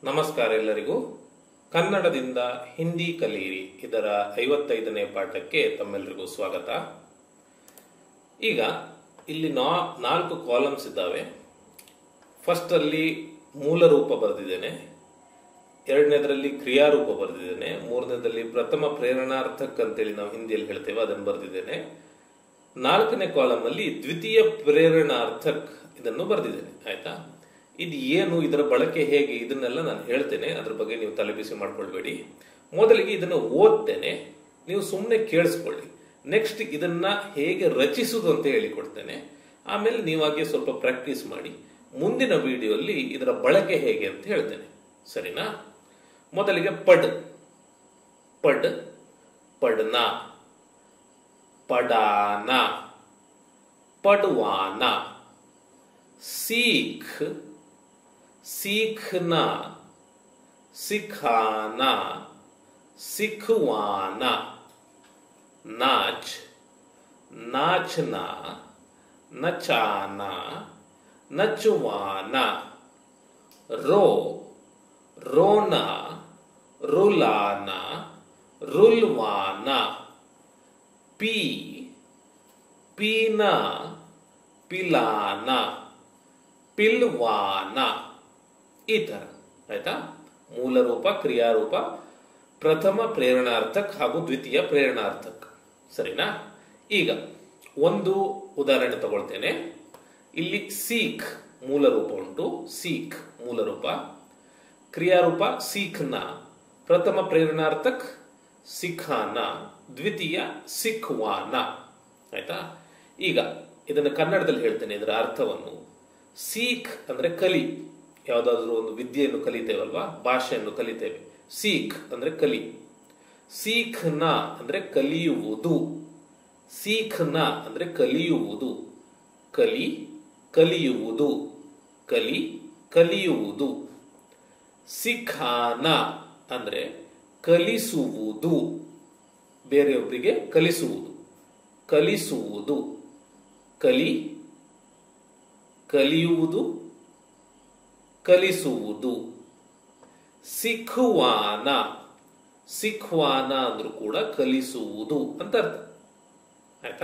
ನಮಸ್ಕಾರ ಎಲ್ಲರಿಗೂ ಕನ್ನಡದಿಂದ ಹಿಂದಿ ಕಲಿಯಿರಿ ಇದರ ಐವತ್ತೈದನೇ ಪಾಠಕ್ಕೆ ತಮ್ಮೆಲ್ಲರಿಗೂ ಸ್ವಾಗತ ಈಗ ಇಲ್ಲಿ ನಾ ನಾಲ್ಕು ಕಾಲಮ್ಸ್ ಇದ್ದಾವೆ ಫಸ್ಟ್ ಅಲ್ಲಿ ಮೂಲ ರೂಪ ಬರೆದಿದ್ದೇನೆ ಎರಡನೇದರಲ್ಲಿ ಕ್ರಿಯಾರೂಪ ಬರೆದಿದ್ದೇನೆ ಮೂರನೇದಲ್ಲಿ ಪ್ರಥಮ ಪ್ರೇರಣಾರ್ಥಕ್ ಅಂತೇಳಿ ನಾವು ಹಿಂದಿಯಲ್ಲಿ ಹೇಳ್ತೇವೆ ಅದನ್ನು ಬರೆದಿದ್ದೇನೆ ನಾಲ್ಕನೇ ಕಾಲಮ್ ಅಲ್ಲಿ ದ್ವಿತೀಯ ಪ್ರೇರಣಾರ್ಥಕ್ ಇದನ್ನು ಬರೆದಿದ್ದೇನೆ ಆಯ್ತಾ ಇದು ಏನು ಇದರ ಬಳಕೆ ಹೇಗೆ ಇದನ್ನೆಲ್ಲ ನಾನು ಹೇಳ್ತೇನೆ ಅದ್ರ ಬಗ್ಗೆ ನೀವು ತಲೆಬಿಸಿ ಮಾಡ್ಕೊಳ್ಬೇಡಿ ಮೊದಲಿಗೆ ಇದನ್ನು ಓದ್ತೇನೆ ನೀವು ಸುಮ್ಮನೆ ಕೇಳಿಸ್ಕೊಳ್ಳಿ ನೆಕ್ಸ್ಟ್ ಇದನ್ನ ಹೇಗೆ ರಚಿಸುವುದು ಅಂತ ಹೇಳಿಕೊಡ್ತೇನೆ ಆಮೇಲೆ ನೀವಾಗೆ ಸ್ವಲ್ಪ ಪ್ರಾಕ್ಟೀಸ್ ಮಾಡಿ ಮುಂದಿನ ವಿಡಿಯೋಲ್ಲಿ ಇದರ ಬಳಕೆ ಹೇಗೆ ಅಂತ ಹೇಳ್ತೇನೆ ಸರಿನಾ ಮೊದಲಿಗೆ ಪಡ್ ಪಡ್ ಪಡ್ನ ಪಡಾನ ಪಡ್ವಾನ सीख सीखना सिखाना सिखवाना नाच नाचना नचाना नचवाना रो रोना रुलाना रुलवाना पी पीना पिलाना ಪಿಲ್ವಾನ ಈ ತರ ಆಯ್ತಾ ಮೂಲ ರೂಪ ಕ್ರಿಯಾರೂಪ ಪ್ರಥಮ ಪ್ರೇರಣಾರ್ಥಕ್ ಹಾಗೂ ದ್ವಿತೀಯ ಪ್ರೇರಣಾರ್ಥಕ್ ಸರಿನಾ ಈಗ ಒಂದು ಉದಾಹರಣೆ ತಗೊಳ್ತೇನೆ ಇಲ್ಲಿ ಸೀಖ್ ಮೂಲ ರೂಪ ಉಂಟು ಸೀಖ್ ಮೂಲ ರೂಪ ಕ್ರಿಯಾರೂಪ ಸೀಖ್ನ ಪ್ರಥಮ ಪ್ರೇರಣಾರ್ಥಕ್ ಸಿಖಾನ ದ್ವಿತೀಯ ಸಿಖ್ವಾನ ಆಯ್ತಾ ಈಗ ಇದನ್ನು ಕನ್ನಡದಲ್ಲಿ ಹೇಳ್ತೇನೆ ಇದರ ಅರ್ಥವನ್ನು ಸೀಖ್ ಅಂದ್ರೆ ಕಲಿ ಯಾವುದಾದ್ರೂ ಒಂದು ವಿದ್ಯೆಯನ್ನು ಕಲಿತೇವಲ್ವಾ ಭಾಷೆಯನ್ನು ಕಲಿತೇವೆ ಸೀಖ್ ಅಂದ್ರೆ ಕಲಿ ಸೀಖ್ನ ಅಂದ್ರೆ ಕಲಿಯುವುದು ಸೀಖ್ನ ಅಂದ್ರೆ ಕಲಿಯುವುದು ಕಲಿ ಕಲಿಯುವುದು ಕಲಿ ಕಲಿಯುವುದು ಸಿಖಾನ ಅಂದ್ರೆ ಕಲಿಸುವುದು ಬೇರೆಯೊಬ್ಬರಿಗೆ ಕಲಿಸುವುದು ಕಲಿಸುವುದು ಕಲಿ ಕಲಿಯುವುದು ಕಲಿಸುವುದು ಸಿಖುವಾನ ಸಿಖ್ವಾನ ಅಂದ್ರೂ ಕೂಡ ಕಲಿಸುವುದು ಅಂತ ಅರ್ಥ ಆಯ್ತಾ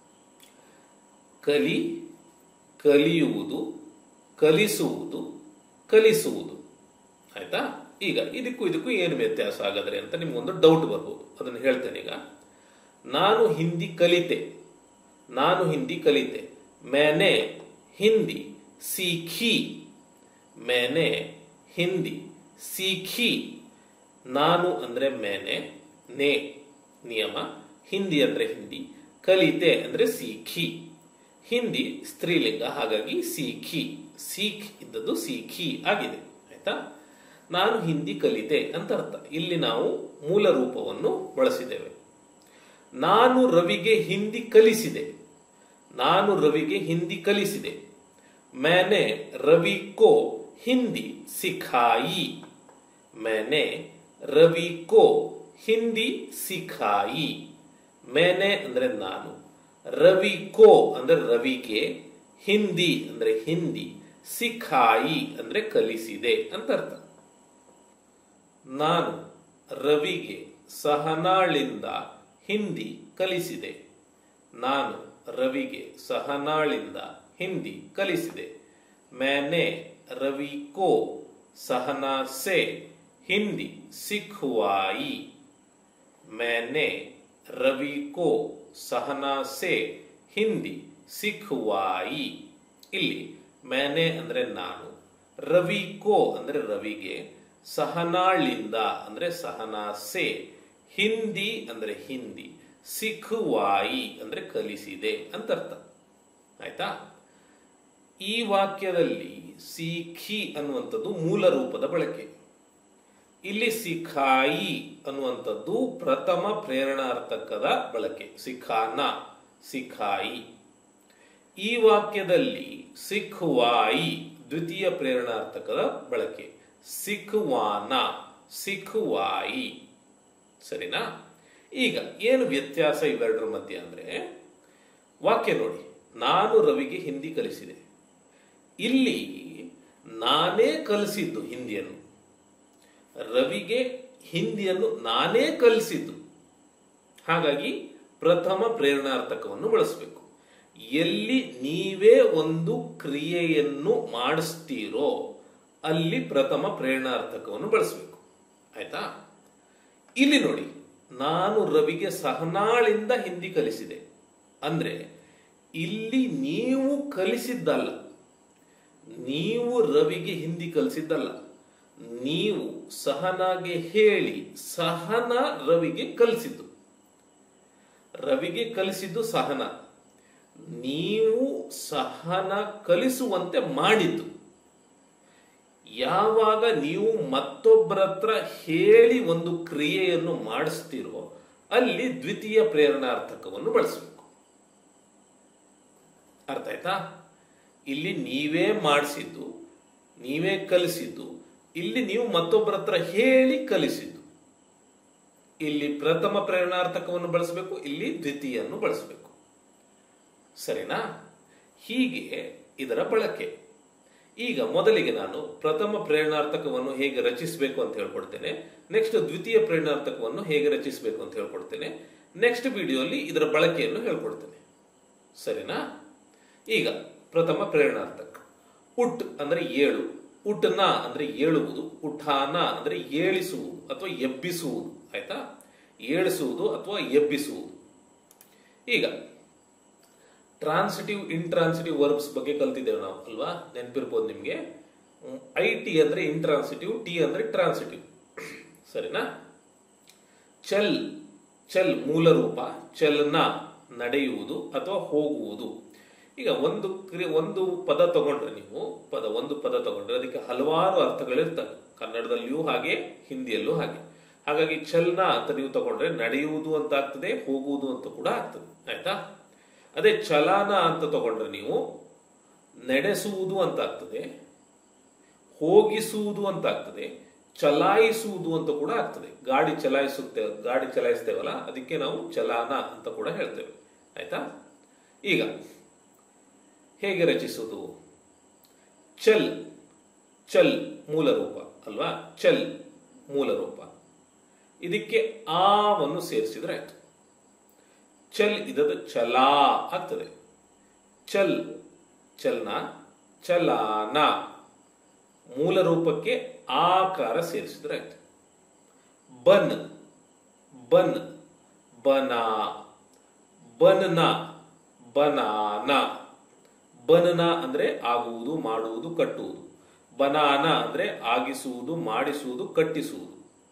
ಕಲಿ ಕಲಿಯುವುದು ಕಲಿಸುವುದು ಕಲಿಸುವುದು ಆಯ್ತಾ ಈಗ ಇದಕ್ಕೂ ಇದಕ್ಕೂ ಏನು ವ್ಯತ್ಯಾಸ ಆಗದ್ರೆ ಅಂತ ನಿಮ್ಗೊಂದು ಡೌಟ್ ಬರ್ಬೋದು ಅದನ್ನು ಹೇಳ್ತೇನೆ ಈಗ ನಾನು ಹಿಂದಿ ಕಲಿತೆ ನಾನು ಹಿಂದಿ ಕಲಿತೆ मैंने हिंदी सीखी मैंने ಹಿಂದಿ ಸೀಖಿ ನಾನು ಅಂದ್ರೆ ಮೇನೆ ನೇ ನಿಯಮ ಹಿಂದಿ ಅಂದ್ರೆ ಹಿಂದಿ ಕಲಿತೆ ಅಂದ್ರೆ ಸೀಖಿ ಹಿಂದಿ ಸ್ತ್ರೀಲಿಂಗ ಹಾಗಾಗಿ ಸೀಖಿ ಸೀಖ್ ಇದ್ದದ್ದು ಸೀಖಿ ಆಗಿದೆ ಆಯ್ತಾ ನಾನು ಹಿಂದಿ ಕಲಿತೆ ಅಂತ ಅರ್ಥ ಇಲ್ಲಿ ನಾವು ಮೂಲ ರೂಪವನ್ನು ಬಳಸಿದ್ದೇವೆ ನಾನು ರವಿಗೆ ಹಿಂದಿ ಕಲಿಸಿದೆ ನಾನು ರವಿಗೆ ಹಿಂದಿ ಕಲಿಸಿದೆ मैंने रवि को हिंदी सिखाई मैंने रवि को ಹಿಂದಿ ಸಿಖಾಯಿ ಮೇನೆ ಅಂದ್ರೆ ನಾನು ರವಿ ಕೋ ಅಂದ್ರೆ ರವಿಗೆ ಹಿಂದಿ ಅಂದ್ರೆ ಹಿಂದಿ ಸಿಖಾಯಿ ಅಂದ್ರೆ ಕಲಿಸಿದೆ ಅಂತ ಅರ್ಥ ನಾನು ರವಿಗೆ ಸಹನಾಳಿಂದ ಹಿಂದಿ ಕಲಿಸಿದೆ ನಾನು ರವಿಗೆ ಸಹನಾಳಿಂದ ಹಿಂದಿ ಕಲಿಸಿದೆ मैंने रवि को सहना से हिंदी सिखवाई मैंने रवि को सहना से ಹಿಂದಿ ಸಿಖುವಾಯಿ ಇಲ್ಲಿ ಮೇನೆ ಅಂದ್ರೆ ನಾನು ರವಿ ಕೋ ಅಂದ್ರೆ ರವಿಗೆ ಸಹನಾಳಿಂದ ಅಂದ್ರೆ ಸಹನಾ ಸೆ ಹಿಂದಿ ಅಂದ್ರೆ ಹಿಂದಿ ಸಿಖುವಾಯಿ ಅಂದ್ರೆ ಕಲಿಸಿದೆ ಅಂತ ಅರ್ಥ ಆಯ್ತಾ ಈ ವಾಕ್ಯದಲ್ಲಿ ಸಿಖಿ ಅನ್ನುವಂಥದ್ದು ಮೂಲ ರೂಪದ ಬಳಕೆ ಇಲ್ಲಿ ಸಿಖಾಯಿ ಅನ್ನುವಂಥದ್ದು ಪ್ರಥಮ ಪ್ರೇರಣಾರ್ಥಕದ ಬಳಕೆ ಸಿಖಾನ ಸಿಖಾಯಿ ಈ ವಾಕ್ಯದಲ್ಲಿ ಸಿಖುವಾಯಿ ದ್ವಿತೀಯ ಪ್ರೇರಣಾರ್ಥಕದ ಬಳಕೆ ಸಿಖುವಾನ ಸಿಖುವಾಯಿ ಸರಿನಾ ಈಗ ಏನು ವ್ಯತ್ಯಾಸ ಇವೆರಡರ ಮಧ್ಯೆ ಅಂದ್ರೆ ವಾಕ್ಯ ನೋಡಿ ನಾನು ರವಿಗೆ ಹಿಂದಿ ಕಲಿಸಿದೆ ಇಲ್ಲಿ ನಾನೇ ಕಲಿಸಿದ್ದು ಹಿಂದಿಯನ್ನು ರವಿಗೆ ಹಿಂದಿಯನ್ನು ನಾನೇ ಕಲಿಸಿದ್ದು ಹಾಗಾಗಿ ಪ್ರಥಮ ಪ್ರೇರಣಾರ್ಥಕವನ್ನು ಬಳಸಬೇಕು ಎಲ್ಲಿ ನೀವೇ ಒಂದು ಕ್ರಿಯೆಯನ್ನು ಮಾಡಿಸ್ತೀರೋ ಅಲ್ಲಿ ಪ್ರಥಮ ಪ್ರೇರಣಾರ್ಥಕವನ್ನು ಬಳಸಬೇಕು ಆಯ್ತಾ ಇಲ್ಲಿ ನೋಡಿ ನಾನು ರವಿಗೆ ಸಹನಾಳಿಂದ ಹಿಂದಿ ಕಲಿಸಿದೆ ಅಂದ್ರೆ ಇಲ್ಲಿ ನೀವು ಕಲಿಸಿದ್ದಲ್ಲ ನೀವು ರವಿಗೆ ಹಿಂದಿ ಕಲಿಸಿದ್ದಲ್ಲ ನೀವು ಸಹನಾಗೆ ಹೇಳಿ ಸಹನ ರವಿಗೆ ಕಲಿಸಿದ್ದು ರವಿಗೆ ಕಲಿಸಿದ್ದು ಸಹನ ನೀವು ಸಹನ ಕಲಿಸುವಂತೆ ಮಾಡಿದ್ದು ಯಾವಾಗ ನೀವು ಮತ್ತೊಬ್ಬರ ಹತ್ರ ಹೇಳಿ ಒಂದು ಕ್ರಿಯೆಯನ್ನು ಮಾಡಿಸ್ತೀರೋ ಅಲ್ಲಿ ದ್ವಿತೀಯ ಪ್ರೇರಣಾರ್ಥಕವನ್ನು ಬಳಸಬೇಕು ಅರ್ಥ ಆಯ್ತಾ ಇಲ್ಲಿ ನೀವೇ ಮಾಡಿಸಿದ್ದು ನೀವೇ ಕಲಿಸಿದ್ದು ಇಲ್ಲಿ ನೀವು ಮತ್ತೊಬ್ಬರ ಹತ್ರ ಹೇಳಿ ಕಲಿಸಿದ್ದು ಇಲ್ಲಿ ಪ್ರಥಮ ಪ್ರೇರಣಾರ್ಥಕವನ್ನು ಬಳಸಬೇಕು ಇಲ್ಲಿ ದ್ವಿತೀಯನ್ನು ಬಳಸಬೇಕು ಸರಿನಾ ಹೀಗೆ ಇದರ ಬಳಕೆ ಈಗ ಮೊದಲಿಗೆ ನಾನು ಪ್ರಥಮ ಪ್ರೇರಣಾರ್ಥಕವನ್ನು ಹೇಗೆ ರಚಿಸಬೇಕು ಅಂತ ಹೇಳ್ಕೊಡ್ತೇನೆ ನೆಕ್ಸ್ಟ್ ದ್ವಿತೀಯ ಪ್ರೇರಣಾರ್ಥಕವನ್ನು ಹೇಗೆ ರಚಿಸಬೇಕು ಅಂತ ಹೇಳ್ಕೊಡ್ತೇನೆ ನೆಕ್ಸ್ಟ್ ವಿಡಿಯೋಲಿ ಇದರ ಬಳಕೆಯನ್ನು ಹೇಳ್ಕೊಡ್ತೇನೆ ಸರಿನಾ ಈಗ ಪ್ರಥಮ ಪ್ರೇರಣಾರ್ಥಕ ಉಟ್ ಅಂದ್ರೆ ಏಳು ಉಟ್ನ ಅಂದ್ರೆ ಏಳುವುದು ಉಠಾನ ಅಂದ್ರೆ ಏಳಿಸುವುದು ಅಥವಾ ಎಬ್ಬಿಸುವುದು ಆಯ್ತಾ ಏಳಿಸುವುದು ಅಥವಾ ಎಬ್ಬಿಸುವುದು ಈಗ ಟ್ರಾನ್ಸಿಟಿವ್ ಇಂಟ್ರಾನ್ಸಿಟಿವ್ ವರ್ಬ್ಸ್ ಬಗ್ಗೆ ಕಲ್ತಿದ್ದೇವೆ ನಾವು ಅಲ್ವಾ ನೆನಪಿರ್ಬೋದು ನಿಮಗೆ ಐ ಟಿ ಅಂದ್ರೆ ಇಂಟ್ರಾನ್ಸಿಟಿವ್ ಟಿ ಅಂದ್ರೆ ಟ್ರಾನ್ಸಿಟಿವ್ ಸರಿನಾ ಚಲ್ ಚಲ್ ಮೂಲ ರೂಪ ಚಲನ ನಡೆಯುವುದು ಅಥವಾ ಹೋಗುವುದು ಈಗ ಒಂದು ಕ್ರಿಯೆ ಒಂದು ಪದ ತಗೊಂಡ್ರೆ ನೀವು ಪದ ಒಂದು ಪದ ತಗೊಂಡ್ರೆ ಅದಕ್ಕೆ ಹಲವಾರು ಅರ್ಥಗಳಿರ್ತವೆ ಕನ್ನಡದಲ್ಲಿಯೂ ಹಾಗೆ ಹಿಂದಿಯಲ್ಲೂ ಹಾಗೆ ಹಾಗಾಗಿ ಚಲನ ಅಂತ ನೀವು ತಗೊಂಡ್ರೆ ನಡೆಯುವುದು ಅಂತ ಆಗ್ತದೆ ಹೋಗುವುದು ಅಂತ ಕೂಡ ಆಗ್ತದೆ ಆಯ್ತಾ ಅದೇ ಚಲನ ಅಂತ ತಗೊಂಡ್ರೆ ನೀವು ನಡೆಸುವುದು ಅಂತ ಆಗ್ತದೆ ಹೋಗಿಸುವುದು ಅಂತ ಆಗ್ತದೆ ಚಲಾಯಿಸುವುದು ಅಂತ ಕೂಡ ಆಗ್ತದೆ ಗಾಡಿ ಚಲಾಯಿಸುತ್ತೇವೆ ಗಾಡಿ ಚಲಾಯಿಸ್ತೇವಲ್ಲ ಅದಕ್ಕೆ ನಾವು ಚಲಾನ ಅಂತ ಕೂಡ ಹೇಳ್ತೇವೆ ಆಯ್ತಾ ಈಗ ಹೇಗೆ ರಚಿಸುವುದು ಚಲ್ ಚಲ್ ಮೂಲ ರೂಪ ಅಲ್ವಾ ಚಲ್ ಮೂಲ ರೂಪ ಇದಕ್ಕೆ ಆವನ್ನು ಸೇರಿಸಿದ್ರೆ ಆಯ್ತು ಚಲ್ ಇದದ ಚಲಾ ಆಗ್ತದೆ ಚಲ್ ಚಲನ ಚಲಾನ ಮೂಲ ರೂಪಕ್ಕೆ ಆಕಾರ ಸೇರಿಸಿದ್ರೆ ಆಯ್ತು ಬನ್ ಬನ್ ಬನಾ ಬನ್ನ ಬನಾನ ಬನನ ಅಂದ್ರೆ ಆಗುವುದು ಮಾಡುವುದು ಕಟ್ಟುವುದು ಬನಾನ ಅಂದ್ರೆ ಆಗಿಸುವುದು ಮಾಡಿಸುವುದು ಕಟ್ಟಿಸುವುದು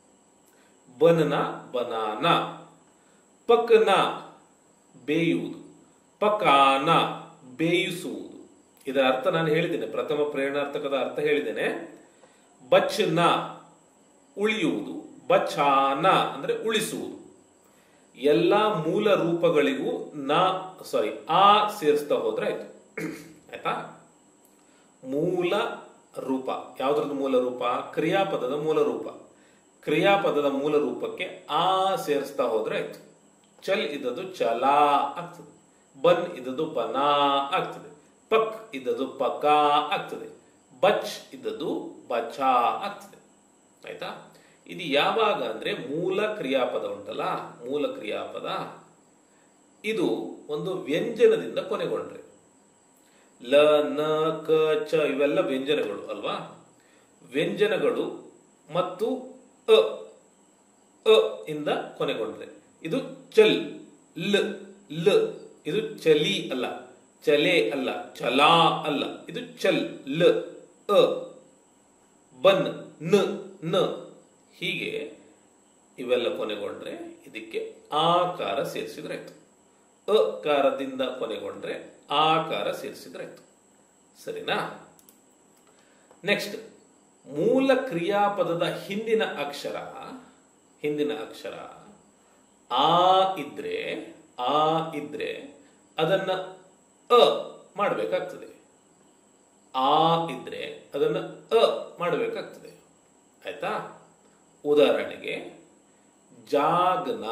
ಬನನ ಬನಾನ ಪಕ್ನ ಬೇಯುವುದು ಪಕಾನ ಬೇಯಿಸುವುದು ಇದರ ಅರ್ಥ ನಾನು ಹೇಳಿದ್ದೇನೆ ಪ್ರಥಮ ಪ್ರೇರಣಾರ್ಥಕದ ಅರ್ಥ ಹೇಳಿದ್ದೇನೆ ಬಚ್ನ ಉಳಿಯುವುದು ಬಚಾನ ಅಂದ್ರೆ ಉಳಿಸುವುದು ಎಲ್ಲ ಮೂಲ ರೂಪಗಳಿಗೂ ನ ಸಾರಿ ಆ ಸೇರಿಸ್ತಾ ಹೋದ್ರೆ ಆಯ್ತು ಆಯ್ತಾ ಮೂಲ ರೂಪ ಯಾವ್ದ್ರದ್ದು ಮೂಲ ರೂಪ ಕ್ರಿಯಾಪದದ ಮೂಲ ರೂಪ ಕ್ರಿಯಾಪದದ ಮೂಲ ರೂಪಕ್ಕೆ ಆ ಸೇರಿಸ್ತಾ ಹೋದ್ರೆ ಆಯ್ತು ಚಲ್ ಇದ್ದದ್ದು ಚಲಾ ಆಗ್ತದೆ ಬನ್ ಇದ್ದದ್ದು ಬನಾ ಆಗ್ತದೆ ಪಕ್ ಇದ್ದದ್ದು ಪಕ ಆಗ್ತದೆ ಬಚ್ ಇದ್ದದ್ದು ಬಚಾ ಆಗ್ತದೆ ಆಯ್ತಾ ಇದು ಯಾವಾಗ ಅಂದ್ರೆ ಮೂಲ ಕ್ರಿಯಾಪದ ಉಂಟಲ್ಲ ಮೂಲ ಕ್ರಿಯಾಪದ ಇದು ಒಂದು ವ್ಯಂಜನದಿಂದ ಕೊನೆಗೊಂಡ್ರೆ ಲ ನ ಕ ಚ ಇವೆಲ್ಲ ವ್ಯಂಜನಗಳು ಅಲ್ವಾ ವ್ಯಂಜನಗಳು ಮತ್ತು ಅ ಅ ಇಂದ ಕೊನೆಗೊಂಡ್ರೆ ಇದು ಚಲ್ ಲ್ ಲ್ ಇದು ಚಲಿ ಅಲ್ಲ ಚಲೆ ಅಲ್ಲ ಚಲಾ ಅಲ್ಲ ಇದು ಚಲ್ ಲ ಅ ಬನ್ ನ ನ ಹೀಗೆ ಇವೆಲ್ಲ ಕೊನೆಗೊಂಡ್ರೆ ಇದಕ್ಕೆ ಆಕಾರ ಸೇರಿಸಿದ್ರೆ ಆಯ್ತು ಅಕಾರದಿಂದ ಕೊನೆಗೊಂಡ್ರೆ ಆಕಾರ ಸೇರಿಸಿದ್ರೆ ಆಯ್ತು ಸರಿನಾ ನೆಕ್ಸ್ಟ್ ಮೂಲ ಕ್ರಿಯಾಪದದ ಹಿಂದಿನ ಅಕ್ಷರ ಹಿಂದಿನ ಅಕ್ಷರ ಆ ಇದ್ರೆ ಆ ಇದ್ರೆ ಅದನ್ನ ಅ ಮಾಡಬೇಕಾಗ್ತದೆ ಆ ಇದ್ರೆ ಅದನ್ನ ಅ ಮಾಡಬೇಕಾಗ್ತದೆ ಆಯ್ತಾ ಉದಾಹರಣೆಗೆ ಜಾಗನ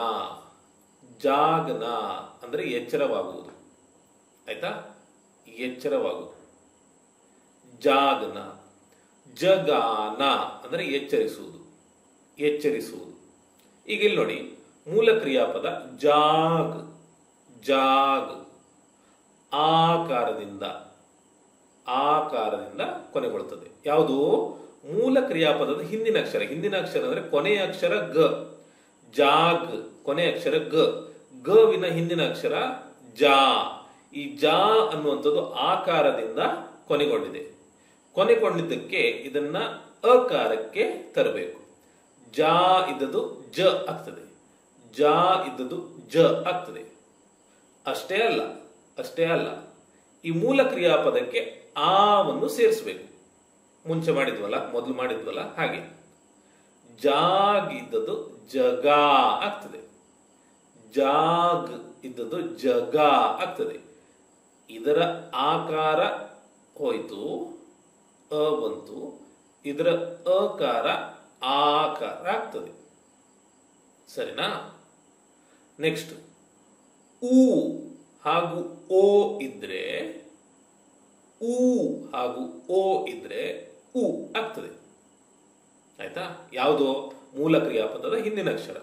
ಜಾಗನ ಅಂದ್ರೆ ಎಚ್ಚರವಾಗುವುದು ಆಯ್ತಾ ಎಚ್ಚರವಾಗುವುದು ಜಾಗನ ಜಗಾನ ಅಂದ್ರೆ ಎಚ್ಚರಿಸುವುದು ಎಚ್ಚರಿಸುವುದು ಈಗ ಇಲ್ಲಿ ನೋಡಿ ಮೂಲ ಕ್ರಿಯಾಪದ ಜಾಗ್ ಜಾಗ್ ಆಕಾರದಿಂದ ಆಕಾರದಿಂದ ಕೊನೆಗೊಳ್ಳುತ್ತದೆ ಯಾವುದು ಮೂಲ ಕ್ರಿಯಾಪದದ ಹಿಂದಿನ ಅಕ್ಷರ ಹಿಂದಿನ ಅಕ್ಷರ ಅಂದ್ರೆ ಕೊನೆಯ ಅಕ್ಷರ ಗ ಜಾಗ್ ಕೊನೆಯ ಅಕ್ಷರ ಗ ಗವಿನ ಹಿಂದಿನ ಅಕ್ಷರ ಜಾ ಈ ಜಾ ಅನ್ನುವಂಥದ್ದು ಆಕಾರದಿಂದ ಕೊನೆಗೊಂಡಿದೆ ಕೊನೆಗೊಂಡಿದ್ದಕ್ಕೆ ಇದನ್ನ ಅಕಾರಕ್ಕೆ ತರಬೇಕು ಜಾ ಇದ್ದದ್ದು ಜ ಆಗ್ತದೆ ಜಾ ಇದ್ದದ್ದು ಜ ಆಗ್ತದೆ ಅಷ್ಟೇ ಅಲ್ಲ ಅಷ್ಟೇ ಅಲ್ಲ ಈ ಮೂಲ ಕ್ರಿಯಾಪದಕ್ಕೆ ಆವನ್ನು ಸೇರಿಸಬೇಕು ಮುಂಚೆ ಮಾಡಿದ್ವಲ್ಲ ಮೊದಲು ಮಾಡಿದ್ವಲ್ಲ ಹಾಗೆ ಜಾಗ್ ಇದ್ದದ್ದು ಜಗ ಆಗ್ತದೆ ಜಾಗ್ ಇದ್ದದ್ದು ಜಗ ಆಗ್ತದೆ ಇದರ ಆಕಾರ ಹೋಯ್ತು ಅ ಬಂತು ಇದರ ಅಕಾರ ಆಕಾರ ಆಗ್ತದೆ ಸರಿನಾ ನೆಕ್ಸ್ಟ್ ಊ ಹಾಗೂ ಓ ಇದ್ರೆ ಊ ಹಾಗೂ ಓ ಇದ್ರೆ ಉ ಆಗ್ತದೆ ಆಯ್ತಾ ಯಾವುದು ಮೂಲ ಕ್ರಿಯಾಪದದ ಹಿಂದಿನ ಅಕ್ಷರ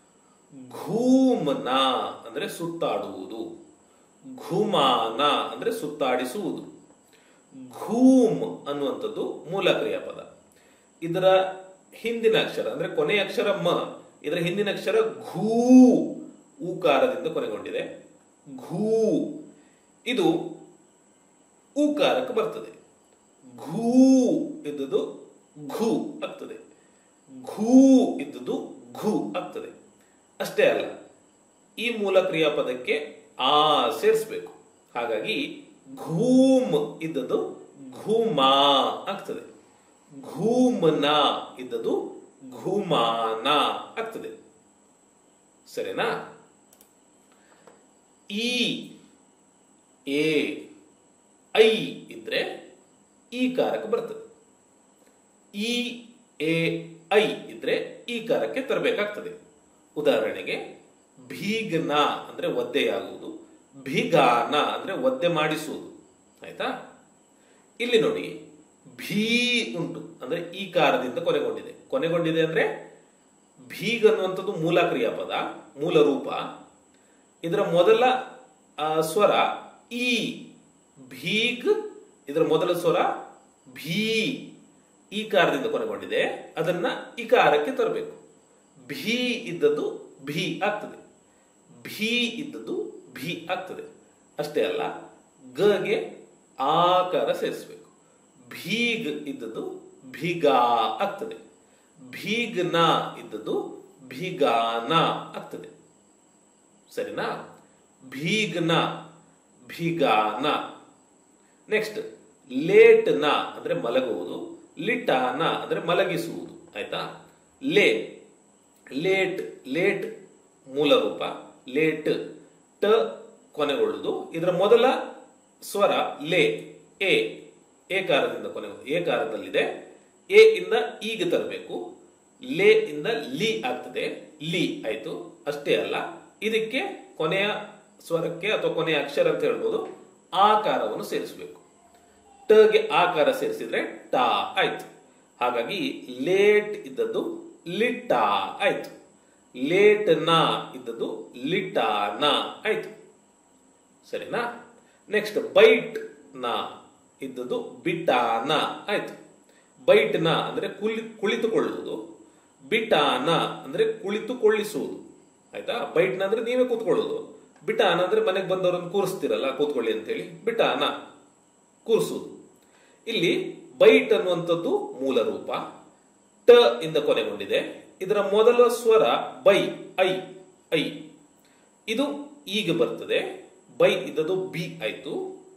ಘೂಮನ ಅಂದ್ರೆ ಸುತ್ತಾಡುವುದು ಘುಮಾನ ಅಂದ್ರೆ ಸುತ್ತಾಡಿಸುವುದು ಘೂಮ್ ಅನ್ನುವಂಥದ್ದು ಮೂಲ ಕ್ರಿಯಾಪದ ಇದರ ಹಿಂದಿನ ಅಕ್ಷರ ಅಂದ್ರೆ ಕೊನೆಯ ಅಕ್ಷರ ಮ ಇದರ ಹಿಂದಿನ ಅಕ್ಷರ ಘೂ ಊಕಾರದಿಂದ ಕೊನೆಗೊಂಡಿದೆ ಘೂ ಇದು ಊಕಾರಕ್ಕೆ ಬರ್ತದೆ ಘೂ ಇದ್ದದ್ದು ಘು ಆಗ್ತದೆ ಘೂ ಇದ್ದದ್ದು ಘು ಆಗ್ತದೆ ಅಷ್ಟೇ ಅಲ್ಲ ಈ ಮೂಲ ಕ್ರಿಯಾಪದಕ್ಕೆ ಆ ಸೇರಿಸಬೇಕು ಹಾಗಾಗಿ ಘೂಮ್ ಇದ್ದದ್ದು ಘುಮಾ ಆಗ್ತದೆ ಘೂಮನ ಇದ್ದದ್ದು ಘುಮಾನ ಆಗ್ತದೆ ಸರಿನಾ ಈ ಎ ಐ ಇದ್ರೆ ಈ ಕಾರಕ್ಕೆ ಬರ್ತದೆ ಈ ಎ ಐ ಇದ್ರೆ ಈ ಕಾರಕ್ಕೆ ತರಬೇಕಾಗ್ತದೆ ಉದಾಹರಣೆಗೆ ಭೀಗನ ಅಂದ್ರೆ ಒದ್ದೆಯಾಗುವುದು ಭಿಗಾನ ಅಂದ್ರೆ ಒದ್ದೆ ಮಾಡಿಸುವುದು ಆಯ್ತಾ ಇಲ್ಲಿ ನೋಡಿ ಭೀ ಉಂಟು ಅಂದ್ರೆ ಈ ಕಾರದಿಂದ ಕೊನೆಗೊಂಡಿದೆ ಕೊನೆಗೊಂಡಿದೆ ಅಂದ್ರೆ ಭೀಗ್ ಅನ್ನುವಂಥದ್ದು ಮೂಲ ಕ್ರಿಯಾಪದ ಮೂಲ ರೂಪ ಇದರ ಮೊದಲ ಆ, ಸ್ವರ ಈ ಭೀಗ್ ಇದರ ಮೊದಲ ಸ್ವರ ಭೀ ಈ ಕಾರದಿಂದ ಕೊನೆಗೊಂಡಿದೆ ಅದನ್ನ ಈ ಕಾರಕ್ಕೆ ತರಬೇಕು ಭೀ ಇದ್ದದ್ದು ಭೀ ಆಗ್ತದೆ ಭೀ ಇದ್ದದ್ದು ಭೀ ಆಗ್ತದೆ ಅಷ್ಟೇ ಅಲ್ಲ ಗಗೆ ಆಕಾರ ಸೇರಿಸಬೇಕು ಭೀಗ್ ಇದ್ದದ್ದು ಭಿಗಾ ಆಗ್ತದೆ ಭೀಗ್ನ ಇದ್ದದ್ದು ಭಿಗಾನ ಆಗ್ತದೆ ಸರಿನಾ ಭೀಗ್ನ ಭಿಗಾನ ನೆಕ್ಸ್ಟ್ ಲೇಟ್ನ ಅಂದ್ರೆ ಮಲಗುವುದು ಲಿಟಾನ ಅಂದ್ರೆ ಮಲಗಿಸುವುದು ಆಯ್ತಾ ಲೇ ಲೇಟ್ ಲೇಟ್ ಮೂಲ ರೂಪ ಲೇಟ್ ಟ ಕೊನೆಗೊಳ್ಳುವುದು ಇದರ ಮೊದಲ ಸ್ವರ ಲೇ ಎ ಏಕಾರದಿಂದ ಕೊನೆ ಏಕಾರದಲ್ಲಿದೆ ಎ ಇಂದ ಈಗ ತರಬೇಕು ಲೇ ಇಂದ ಲಿ ಆಗ್ತದೆ ಲಿ ಆಯ್ತು ಅಷ್ಟೇ ಅಲ್ಲ ಇದಕ್ಕೆ ಕೊನೆಯ ಸ್ವರಕ್ಕೆ ಅಥವಾ ಕೊನೆಯ ಅಕ್ಷರ ಅಂತ ಹೇಳ್ಬೋದು ಆಕಾರವನ್ನು ಸೇರಿಸಬೇಕು ಟಗೆ ಆಕಾರ ಸೇರಿಸಿದ್ರೆ ಟಾ ಆಯ್ತು ಹಾಗಾಗಿ ಲೇಟ್ ಇದ್ದದ್ದು ಲಿಟಾ ಆಯ್ತು ಲೇಟ್ ನ ಇದ್ದದ್ದು ಲಿಟಾನ ಆಯ್ತು ಸರಿನಾ ನೆಕ್ಸ್ಟ್ ಬೈಟ್ ನ ಇದ್ದದ್ದು ಬಿಟಾನ ಆಯ್ತು ಬೈಟ್ ನ ಅಂದ್ರೆ ಕುಳಿ ಕುಳಿತುಕೊಳ್ಳುವುದು ಬಿಟಾನ ಅಂದ್ರೆ ಕುಳಿತುಕೊಳ್ಳಿಸುವುದು ಆಯ್ತಾ ಬೈಟ್ ನ ಅಂದ್ರೆ ನೀವೇ ಕೂತ್ಕೊಳ್ಳೋದು ಬಿಟಾನ ಅಂದ್ರೆ ಮನೆಗೆ ಬಂದವರನ್ನು ಕೂರಿಸ್ತಿರಲ್ಲ ಕೂತ್ಕೊಳ್ಳಿ ಅಂತೇಳಿ ಬಿಟಾನ ಕೂರಿಸುವುದು ಇಲ್ಲಿ ಬೈಟ್ ಅನ್ನುವಂಥದ್ದು ಮೂಲ ರೂಪ ಟ ಇಂದ ಕೊನೆಗೊಂಡಿದೆ ಇದರ ಮೊದಲ ಸ್ವರ ಬೈ ಐ ಐ ಇದು ಈಗ ಬರ್ತದೆ ಬೈ ಇದ್ದದ್ದು ಬಿ ಆಯ್ತು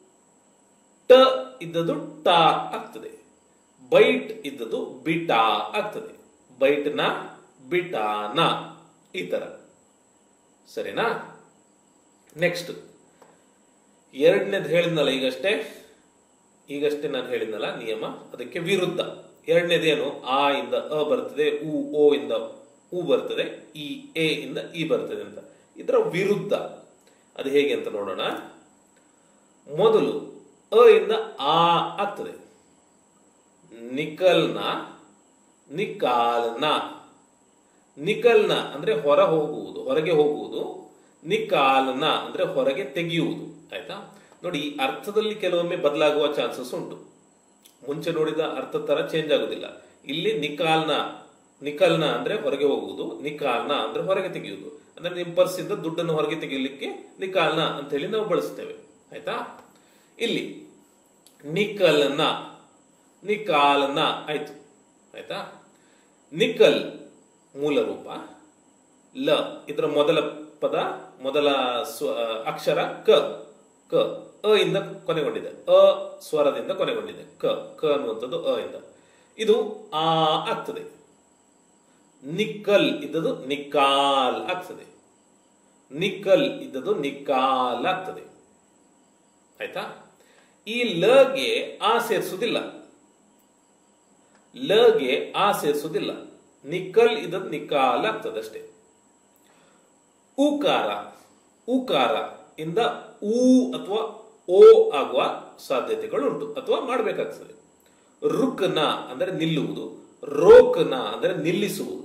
ಟ ಇದ್ದದ್ದು ಟಾ ಆಗ್ತದೆ ಬೈಟ್ ಇದ್ದದ್ದು ಬಿಟಾ ಆಗ್ತದೆ ಬೈಟ್ ನ ಬಿಟಾನ ಈ ತರ ಸರಿನಾ ನೆಕ್ಸ್ಟ್ ಎರಡನೇದು ಹೇಳಿದ್ನಲ್ಲ ಈಗಷ್ಟೇ ಈಗಷ್ಟೇ ನಾನು ಹೇಳಿದ್ನಲ್ಲ ನಿಯಮ ಅದಕ್ಕೆ ವಿರುದ್ಧ ಎರಡನೇದೇನು ಆ ಇಂದ ಅ ಬರ್ತದೆ ಉ ಓ ಇಂದ ಉ ಬರ್ತದೆ ಈ ಎ ಇಂದ ಇ ಬರ್ತದೆ ಅಂತ ಇದರ ವಿರುದ್ಧ ಅದು ಹೇಗೆ ಅಂತ ನೋಡೋಣ ಮೊದಲು ಅ ಇಂದ ಆ ಆಗ್ತದೆ ನಿಕಲ್ನ ನಿಕಾಲ್ನ ನಿಕಲ್ನ ಅಂದ್ರೆ ಹೊರ ಹೋಗುವುದು ಹೊರಗೆ ಹೋಗುವುದು ನಿಕಾಲ್ನ ಅಂದ್ರೆ ಹೊರಗೆ ತೆಗೆಯುವುದು ಆಯ್ತಾ ನೋಡಿ ಈ ಅರ್ಥದಲ್ಲಿ ಕೆಲವೊಮ್ಮೆ ಬದಲಾಗುವ ಚಾನ್ಸಸ್ ಉಂಟು ಮುಂಚೆ ನೋಡಿದ ಅರ್ಥ ತರ ಚೇಂಜ್ ಆಗುದಿಲ್ಲ ಇಲ್ಲಿ ನಿಕಾಲ್ನ ನಿಕಲ್ನ ಅಂದ್ರೆ ಹೊರಗೆ ಹೋಗುವುದು ನಿಕಾಲ್ನ ಅಂದ್ರೆ ಹೊರಗೆ ತೆಗೆಯುವುದು ಅಂದ್ರೆ ನಿಮ್ ಪರ್ಸ್ ಇಂದ ದುಡ್ಡನ್ನು ಹೊರಗೆ ತೆಗೆಯಲಿಕ್ಕೆ ನಿಕಾಲ್ನ ಅಂತ ಹೇಳಿ ನಾವು ಬಳಸ್ತೇವೆ ಆಯ್ತಾ ಇಲ್ಲಿ ನಿಕಲ್ನ ನಿಕಾಲ್ನ ಆಯ್ತು ಆಯ್ತಾ ನಿಕಲ್ ಮೂಲ ರೂಪ ಲ ಇದರ ಮೊದಲ ಪದ ಮೊದಲ ಸ್ವ- ಅಕ್ಷರ ಕ ಕ ಅ ಇಂದ ಕೊನೆಗೊಂಡಿದೆ ಅ ಸ್ವರದಿಂದ ಕೊನೆಗೊಂಡಿದೆ ಕ ಕ ಅನ್ನುವಂಥದ್ದು ಅ ಇಂದ ಇದು ಆ ಆಗ್ತದೆ ನಿಕ್ಕಲ್ ಇದ್ದದು ನಿಕಾಲ್ ಆಗ್ತದೆ ನಿಕ್ಕಲ್ ಇದ್ದದು ನಿಕಾಲ್ ಆಗ್ತದೆ ಆಯ್ತಾ ಈ ಲಗೆ ಆ ಸೇರಿಸುವುದಿಲ್ಲ ಲಗೆ ಆ ಸೇರಿಸುವುದಿಲ್ಲ ನಿಕ್ಕಲ್ ಇದ್ದದ್ದು ನಿಕಾಲ್ ಆಗ್ತದೆ ಅಷ್ಟೇ ಉಕಾರ ಉಕಾರ ಇಂದ ಊ ಅಥವಾ ಓ ಆಗುವ ಸಾಧ್ಯತೆಗಳುಂಟು ಅಥವಾ ಮಾಡಬೇಕಾಗ್ತದೆ ರುಕ್ನ ಅಂದ್ರೆ ನಿಲ್ಲುವುದು ರೋಕ್ನ ಅಂದ್ರೆ ನಿಲ್ಲಿಸುವುದು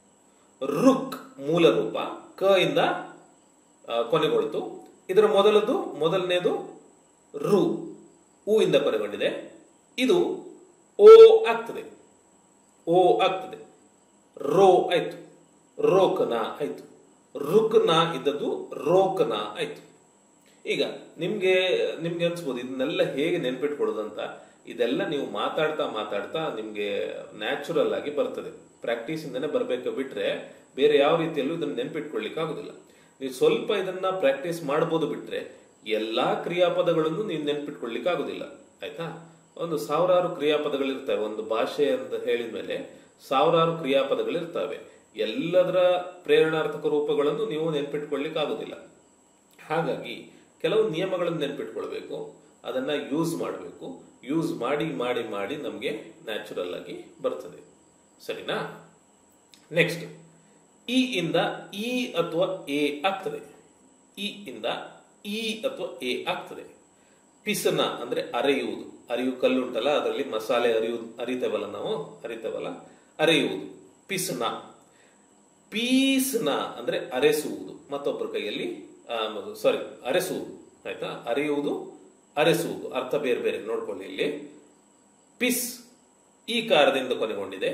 ರುಕ್ ಮೂಲ ರೂಪ ಕ ಇಂದ ಆ, ಕೊನೆಗೊಳ್ತು ಇದರ ಮೊದಲದು ಮೊದಲನೇದು ರು ಉ ಇಂದ ಕೊನೆಗೊಂಡಿದೆ ಇದು ಓ ಆಗ್ತದೆ ಓ ಆಗ್ತದೆ ರೋ ಆಯ್ತು ರೋಕನ ಆಯ್ತು ರುಕ್ನ ಇದ್ದದ್ದು ರೋಕನ ಆಯ್ತು ಈಗ ನಿಮ್ಗೆ ನಿಮ್ಗೆ ಅನ್ಸ್ಬೋದು ಇದನ್ನೆಲ್ಲ ಹೇಗೆ ನೆನ್ಪಿಟ್ಕೊಳ್ಳೋದಂತ ಇದೆಲ್ಲ ನೀವು ಮಾತಾಡ್ತಾ ಮಾತಾಡ್ತಾ ನಿಮ್ಗೆ ನ್ಯಾಚುರಲ್ ಆಗಿ ಬರ್ತದೆ ಪ್ರಾಕ್ಟೀಸ್ ಇಂದನೇ ಬರ್ಬೇಕು ಬಿಟ್ರೆ ಬೇರೆ ಯಾವ ರೀತಿಯಲ್ಲೂ ಇದನ್ನ ನೆನ್ಪಿಟ್ಕೊಳ್ಳಿಕ್ಕೆ ಆಗುದಿಲ್ಲ ನೀವು ಸ್ವಲ್ಪ ಇದನ್ನ ಪ್ರಾಕ್ಟೀಸ್ ಮಾಡ್ಬೋದು ಬಿಟ್ರೆ ಎಲ್ಲಾ ಕ್ರಿಯಾಪದಗಳನ್ನು ನೀವು ನೆನ್ಪಿಟ್ಕೊಳ್ಳಿಕ್ಕೆ ಆಗುದಿಲ್ಲ ಆಯ್ತಾ ಒಂದು ಸಾವಿರಾರು ಕ್ರಿಯಾಪದಗಳಿರ್ತವೆ ಒಂದು ಭಾಷೆ ಅಂತ ಹೇಳಿದ ಮೇಲೆ ಸಾವಿರಾರು ಕ್ರಿಯಾಪದಗಳಿರ್ತವೆ ಎಲ್ಲದರ ಪ್ರೇರಣಾರ್ಥಕ ರೂಪಗಳನ್ನು ನೀವು ನೆನ್ಪಿಟ್ಕೊಳ್ಳಿಕ್ಕೆ ಆಗುದಿಲ್ಲ ಹಾಗಾಗಿ ಕೆಲವು ನಿಯಮಗಳನ್ನು ನೆನ್ಪಿಟ್ಕೊಳ್ಬೇಕು ಅದನ್ನ ಯೂಸ್ ಮಾಡಬೇಕು ಯೂಸ್ ಮಾಡಿ ಮಾಡಿ ಮಾಡಿ ನಮಗೆ ನ್ಯಾಚುರಲ್ ಆಗಿ ಬರ್ತದೆ ಸರಿನಾ ನೆಕ್ಸ್ಟ್ ಇ ಇಂದ ಇ ಅಥವಾ ಎ ಆಗ್ತದೆ ಇ ಇಂದ ಇ ಅಥವಾ ಎ ಆಗ್ತದೆ ಪಿಸನ ಅಂದ್ರೆ ಅರೆಯುವುದು ಅರಿಯು ಕಲ್ಲುಂಟಲ್ಲ ಅದರಲ್ಲಿ ಮಸಾಲೆ ಅರಿಯು ಅರಿತೇವಲ್ಲ ನಾವು ಅರಿತೇವಲ್ಲ ಅರೆಯುವುದು ಪಿಸನ ಪೀಸ್ನ ಅಂದ್ರೆ ಅರೆಸುವುದು ಮತ್ತೊಬ್ಬರ ಕೈಯಲ್ಲಿ ಸಾರಿ ಅರೆಸುವುದು ಆಯ್ತಾ ಅರೆಯುವುದು ಅರೆಸುವುದು ಅರ್ಥ ಬೇರೆ ಬೇರೆ ನೋಡ್ಕೊಳ್ಳಿ ಇಲ್ಲಿ ಪಿಸ್ ಈ ಕಾರದಿಂದ ಕೊನೆಗೊಂಡಿದೆ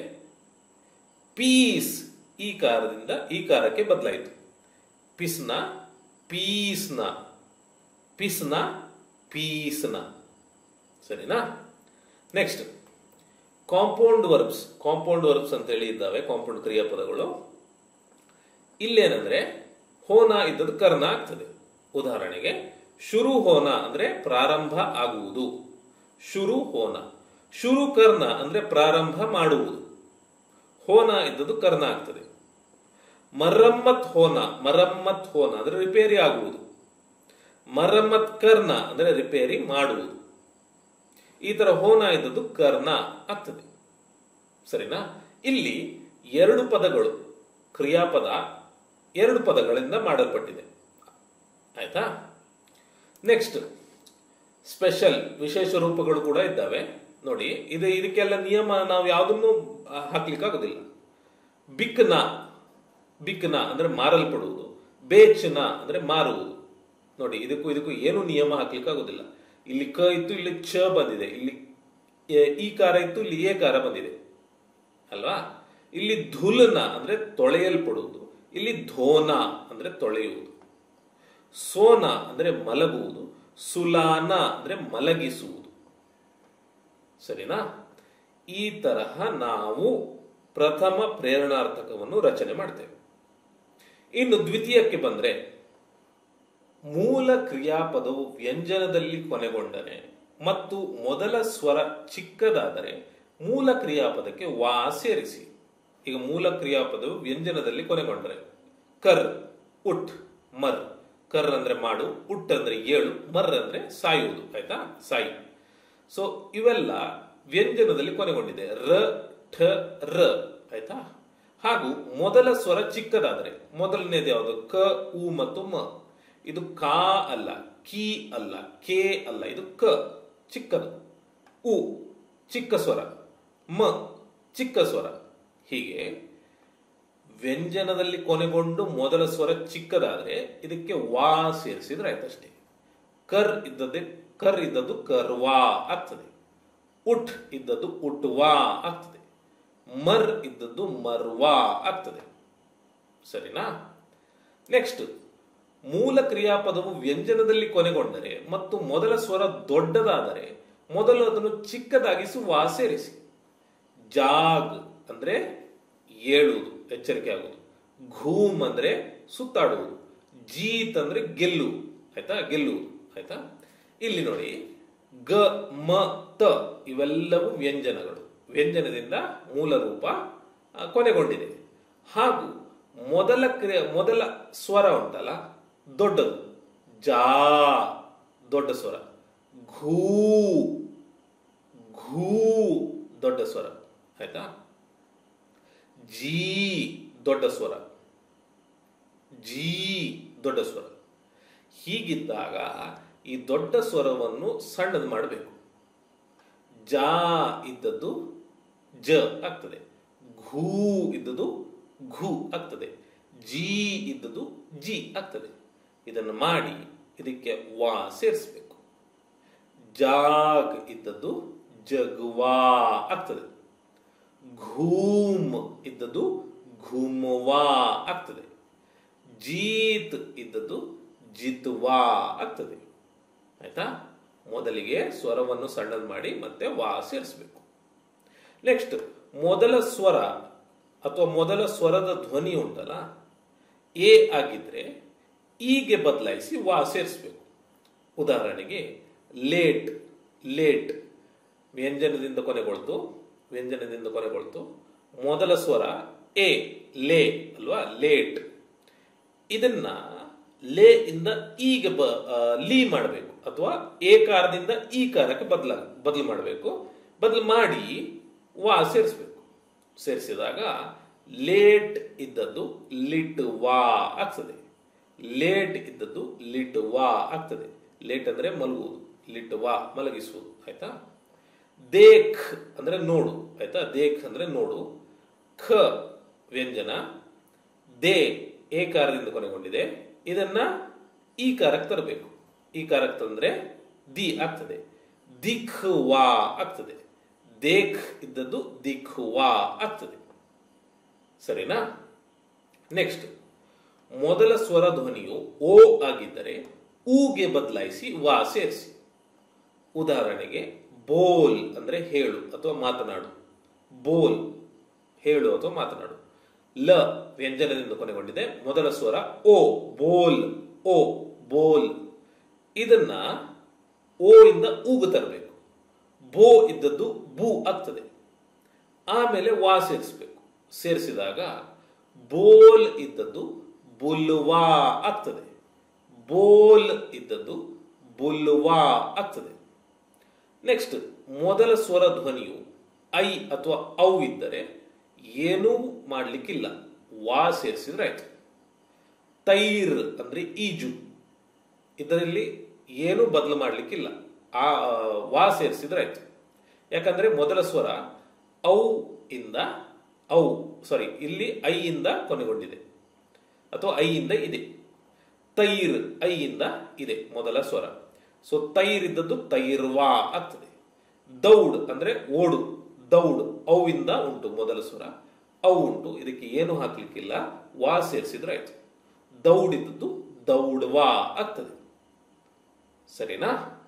ಪೀಸ್ ಈ ಕಾರದಿಂದ ಈ ಕಾರಕ್ಕೆ ಬದಲಾಯಿತು ಪಿಸ್ನ ಪೀಸ್ನ ಪಿಸ್ನ ಪೀಸ್ನ ಸರಿನಾ next compound verbs compound verbs ಅಂತ ಹೇಳಿ ಇದ್ದಾವೆ ಕಾಂಪೌಂಡ್ ಕ್ರಿಯಾಪದಗಳು ಇಲ್ಲೇನಂದ್ರೆ ಹೋನ ಇದ್ದದ್ದು ಕರ್ಣ ಆಗ್ತದೆ ಉದಾಹರಣೆಗೆ ಶುರು ಹೋನ ಅಂದ್ರೆ ಪ್ರಾರಂಭ ಆಗುವುದು ಶುರು ಹೋನ ಶುರು ಕರ್ಣ ಅಂದ್ರೆ ಪ್ರಾರಂಭ ಮಾಡುವುದು ಹೋನ ಇದ್ದದ್ದು ಕರ್ಣ ಆಗ್ತದೆ ಮರಮ್ಮತ್ ಹೋನ ಮರಮ್ಮತ್ ಹೋನ ಅಂದ್ರೆ ರಿಪೇರಿ ಆಗುವುದು ಮರಮ್ಮತ್ ಕರ್ಣ ಅಂದ್ರೆ ರಿಪೇರಿ ಮಾಡುವುದು ಈ ತರ ಹೋನ ಇದ್ದದ್ದು ಕರ್ಣ ಆಗ್ತದೆ ಸರಿನಾ ಇಲ್ಲಿ ಎರಡು ಪದಗಳು ಕ್ರಿಯಾಪದ ಎರಡು ಪದಗಳಿಂದ ಮಾಡಲ್ಪಟ್ಟಿದೆ ಆಯ್ತಾ ನೆಕ್ಸ್ಟ್ ಸ್ಪೆಷಲ್ ವಿಶೇಷ ರೂಪಗಳು ಕೂಡ ಇದ್ದಾವೆ ನೋಡಿ ಇದು ಇದಕ್ಕೆಲ್ಲ ನಿಯಮ ನಾವು ಯಾವುದನ್ನು ಹಾಕ್ಲಿಕ್ಕಾಗೋದಿಲ್ಲ ಬಿಕ್ನ ಬಿಕ್ನ ಅಂದ್ರೆ ಮಾರಲ್ಪಡುವುದು ಬೇಚ್ನ ಅಂದ್ರೆ ಮಾರುವುದು ನೋಡಿ ಇದಕ್ಕೂ ಇದಕ್ಕೂ ಏನು ನಿಯಮ ಹಾಕ್ಲಿಕ್ಕಾಗೋದಿಲ್ಲ ಇಲ್ಲಿ ಕ ಇತ್ತು ಇಲ್ಲಿ ಚ ಬಂದಿದೆ ಇಲ್ಲಿ ಎ- ಈ ಕಾರ ಇತ್ತು ಇಲ್ಲಿ ಎ ಕಾರ ಬಂದಿದೆ ಅಲ್ವಾ ಇಲ್ಲಿ ಧುಲ್ನ ಅಂದ್ರೆ ತೊಳೆಯಲ್ಪಡುವುದು ಇಲ್ಲಿ ಧೋನ ಅಂದ್ರೆ ತೊಳೆಯುವುದು ಸೋನ ಅಂದ್ರೆ ಮಲಗುವುದು ಸುಲಾನ ಅಂದ್ರೆ ಮಲಗಿಸುವುದು ಸರಿನಾ ಈ ತರಹ ನಾವು ಪ್ರಥಮ ಪ್ರೇರಣಾರ್ಥಕವನ್ನು ರಚನೆ ಮಾಡ್ತೇವೆ ಇನ್ನು ದ್ವಿತೀಯಕ್ಕೆ ಬಂದ್ರೆ ಮೂಲ ಕ್ರಿಯಾಪದವು ವ್ಯಂಜನದಲ್ಲಿ ಕೊನೆಗೊಂಡರೆ ಮತ್ತು ಮೊದಲ ಸ್ವರ ಚಿಕ್ಕದಾದರೆ ಮೂಲ ಕ್ರಿಯಾಪದಕ್ಕೆ ವಾ ಸೇರಿಸಿ ಈಗ ಮೂಲ ಕ್ರಿಯಾಪದವು ವ್ಯಂಜನದಲ್ಲಿ ಕೊನೆಗೊಂಡರೆ ಕರ್ ಉಟ್ ಮರ್ ಕರ್ ಅಂದ್ರೆ ಮಾಡು ಉಟ್ ಅಂದ್ರೆ ಏಳು ಮರ್ ಅಂದ್ರೆ ಸಾಯುವುದು ಆಯ್ತಾ ಸಾಯಿ ಸೊ ಇವೆಲ್ಲ ವ್ಯಂಜನದಲ್ಲಿ ಕೊನೆಗೊಂಡಿದೆ ರ ಠ ರ ಆಯ್ತಾ ಹಾಗೂ ಮೊದಲ ಸ್ವರ ಚಿಕ್ಕದಾದರೆ ಮೊದಲನೇದು ಯಾವುದು ಕ ಉ ಮತ್ತು ಮ ಇದು ಕಾ ಅಲ್ಲ ಕಿ ಅಲ್ಲ ಕೆ ಅಲ್ಲ ಇದು ಕ ಚಿಕ್ಕದು ಉ ಚಿಕ್ಕ ಸ್ವರ ಮ ಚಿಕ್ಕ ಸ್ವರ ಹೀಗೆ ವ್ಯಂಜನದಲ್ಲಿ ಕೊನೆಗೊಂಡು ಮೊದಲ ಸ್ವರ ಚಿಕ್ಕದಾದ್ರೆ ಇದಕ್ಕೆ ವಾ ಸೇರಿಸಿದ್ರೆ ಆಯ್ತಷ್ಟೇ ಕರ್ ಇದ್ದದ್ದೇ ಕರ್ ಇದ್ದದ್ದು ಕರ್ವಾ ಆಗ್ತದೆ ಉಟ್ ಇದ್ದದ್ದು ಉಟ್ವಾ ಆಗ್ತದೆ ಮರ್ ಇದ್ದದ್ದು ಮರ್ವಾ ಆಗ್ತದೆ ಸರಿನಾ ನೆಕ್ಸ್ಟ್ ಮೂಲ ಕ್ರಿಯಾಪದವು ವ್ಯಂಜನದಲ್ಲಿ ಕೊನೆಗೊಂಡರೆ ಮತ್ತು ಮೊದಲ ಸ್ವರ ದೊಡ್ಡದಾದರೆ ಮೊದಲು ಅದನ್ನು ಚಿಕ್ಕದಾಗಿಸಿ ವಾ ಸೇರಿಸಿ ಜಾಗ್ ಅಂದ್ರೆ ಏಳುವುದು ಎಚ್ಚರಿಕೆ ಆಗುವುದು ಘೂಮ್ ಅಂದ್ರೆ ಸುತ್ತಾಡುವುದು ಜೀತ್ ಅಂದ್ರೆ ಗೆಲ್ಲುವುದು ಆಯ್ತಾ ಗೆಲ್ಲುವುದು ಆಯ್ತಾ ಇಲ್ಲಿ ನೋಡಿ ಗ ಮ ತ ಇವೆಲ್ಲವೂ ವ್ಯಂಜನಗಳು ವ್ಯಂಜನದಿಂದ ಮೂಲ ರೂಪ ಆ, ಕೊನೆಗೊಂಡಿದೆ ಹಾಗೂ ಮೊದಲ ಕ್ರಿಯೆ ಮೊದಲ ಸ್ವರ ಉಂಟಲ್ಲ ದೊಡ್ಡದು ಜಾ ದೊಡ್ಡ ಸ್ವರ ಘೂ ಘೂ ದೊಡ್ಡ ಸ್ವರ ಆಯ್ತಾ ಜೀ ದೊಡ್ಡ ಸ್ವರ ಜೀ ದೊಡ್ಡ ಸ್ವರ ಹೀಗಿದ್ದಾಗ ಈ ದೊಡ್ಡ ಸ್ವರವನ್ನು ಸಣ್ಣದು ಮಾಡಬೇಕು ಜಾ ಇದ್ದದ್ದು ಜ ಆಗ್ತದೆ ಘೂ ಇದ್ದದ್ದು ಘು ಆಗ್ತದೆ ಜಿ ಇದ್ದದ್ದು ಜಿ ಆಗ್ತದೆ ಇದನ್ನು ಮಾಡಿ ಇದಕ್ಕೆ ವಾ ಸೇರಿಸಬೇಕು ಜಾಗ್ ಇದ್ದದ್ದು ಜಗ್ವಾ ಆಗ್ತದೆ ಘೂಮ್ ಇದ್ದದ್ದು ಘುಮ್ವಾ ಆಗ್ತದೆ ಜೀತ್ ಇದ್ದದ್ದು ಜಿತ್ವಾ ಆಗ್ತದೆ ಆಯ್ತಾ ಮೊದಲಿಗೆ ಸ್ವರವನ್ನು ಸಣ್ಣದು ಮಾಡಿ ಮತ್ತೆ ವಾ ಸೇರಿಸಬೇಕು ನೆಕ್ಸ್ಟ್ ಮೊದಲ ಸ್ವರ ಅಥವಾ ಮೊದಲ ಸ್ವರದ ಧ್ವನಿ ಉಂಟಲ್ಲ ಎ ಆಗಿದ್ರೆ ಈಗೆ ಬದಲಾಯಿಸಿ ವಾ ಸೇರಿಸಬೇಕು ಉದಾಹರಣೆಗೆ ಲೇಟ್ ಲೇಟ್ ವ್ಯಂಜನದಿಂದ ಕೊನೆಗೊಳ್ತು ವ್ಯಂಜನದಿಂದ ಕೊನೆಗೊಳ್ತು ಮೊದಲ ಸ್ವರ ಎ ಲೇ ಅಲ್ವಾ ಲೇಟ್ ಇದನ್ನ ಲೇ ಇಂದ ಈಗ ಬ ಆ, ಲೀ ಮಾಡಬೇಕು ಅಥವಾ ಏಕಾರದಿಂದ ಈ ಕಾರಕ್ಕೆ ಬದಲ ಬದಲು ಮಾಡಬೇಕು ಬದಲು ಮಾಡಿ ವಾ ಸೇರಿಸಬೇಕು ಸೇರಿಸಿದಾಗ ಲೇಟ್ ಇದ್ದದ್ದು ಲಿಟ್ ವಾ ಆಗ್ತದೆ ಲೇಟ್ ಇದ್ದದ್ದು ಲಿಟ್ ವಾ ಆಗ್ತದೆ ಲೇಟ್ ಅಂದ್ರೆ ಮಲಗುವುದು ಲಿಟ್ ವಾ ಮಲಗಿಸುವುದು ಆಯ್ತಾ ದೇಖ್ ಅಂದ್ರೆ ನೋಡು ಆಯ್ತಾ ದೇಖ್ ಅಂದ್ರೆ ನೋಡು ಖ ವ್ಯಂಜನ ದೇ ಏಕಾರದಿಂದ ಕೊನೆಗೊಂಡಿದೆ ಇದನ್ನ ಈ ಕಾರಕ್ಕೆ ತರಬೇಕು ಈ ಕಾರಕ್ಕೆ ತಂದ್ರೆ ದಿ ಆಗ್ತದೆ ದಿಖ್ ವಾ ಆಗ್ತದೆ ದೇಖ್ ಇದ್ದದ್ದು ದಿಖ್ ವಾ ಆಗ್ತದೆ ಸರಿನಾ ನೆಕ್ಸ್ಟ್ ಮೊದಲ ಸ್ವರ ಧ್ವನಿಯು ಓ ಆಗಿದ್ದರೆ ಊಗೆ ಬದಲಾಯಿಸಿ ವಾ ಸೇರಿಸಿ ಉದಾಹರಣೆಗೆ ಬೋಲ್ ಅಂದ್ರೆ ಹೇಳು ಅಥವಾ ಮಾತನಾಡು ಬೋಲ್ ಹೇಳು ಅಥವಾ ಮಾತನಾಡು ಲ ವ್ಯಂಜನದಿಂದ ಕೊನೆಗೊಂಡಿದೆ ಮೊದಲ ಸ್ವರ ಓ ಬೋಲ್ ಓ ಬೋಲ್ ಇದನ್ನ ಓ ಇಂದ ಊಗು ತರಬೇಕು ಬೋ ಇದ್ದದ್ದು ಬೂ ಆಗ್ತದೆ ಆಮೇಲೆ ವಾ ಸೇರಿಸಬೇಕು ಸೇರಿಸಿದಾಗ ಬೋಲ್ ಇದ್ದದ್ದು ಬುಲ್ವಾ ಆಗ್ತದೆ ಬೋಲ್ ಇದ್ದದ್ದು ಬುಲ್ವಾ ಆಗ್ತದೆ ನೆಕ್ಸ್ಟ್ ಮೊದಲ ಸ್ವರ ಧ್ವನಿಯು ಐ ಅಥವಾ ಔ ಇದ್ದರೆ ಏನೂ ಮಾಡ್ಲಿಕ್ಕಿಲ್ಲ ವಾ ಸೇರಿಸಿದ್ರೆ ಆಯ್ತು ತೈರ್ ಅಂದ್ರೆ ಈಜು ಇದರಲ್ಲಿ ಏನೂ ಬದಲು ಮಾಡ್ಲಿಕ್ಕಿಲ್ಲ ಆ ವಾ ಸೇರಿಸಿದ್ರೆ ಆಯ್ತು ಯಾಕಂದ್ರೆ ಮೊದಲ ಸ್ವರ ಔ ಇಂದ ಔ ಸಾರಿ ಇಲ್ಲಿ ಐ ಇಂದ ಕೊನೆಗೊಂಡಿದೆ ಅಥವಾ ಐ ಇಂದ ಇದೆ ತೈರ್ ಐ ಇಂದ ಇದೆ ಮೊದಲ ಸ್ವರ ಸೊ ತೈರ್ ಇದ್ದದ್ದು ತೈರ್ವಾ ಆಗ್ತದೆ ದೌಡ್ ಅಂದ್ರೆ ಓಡು ದೌಡ್ ಔ ಇಂದ ಉಂಟು ಮೊದಲ ಸ್ವರ ಔ ಉಂಟು ಇದಕ್ಕೆ ಏನು ಹಾಕ್ಲಿಕ್ಕಿಲ್ಲ ವಾ ಸೇರಿಸಿದ್ರೆ ಆಯ್ತು ದೌಡ್ ಇದ್ದದ್ದು ದೌಡ್ವಾ ಆಗ್ತದೆ ಸರಿನಾ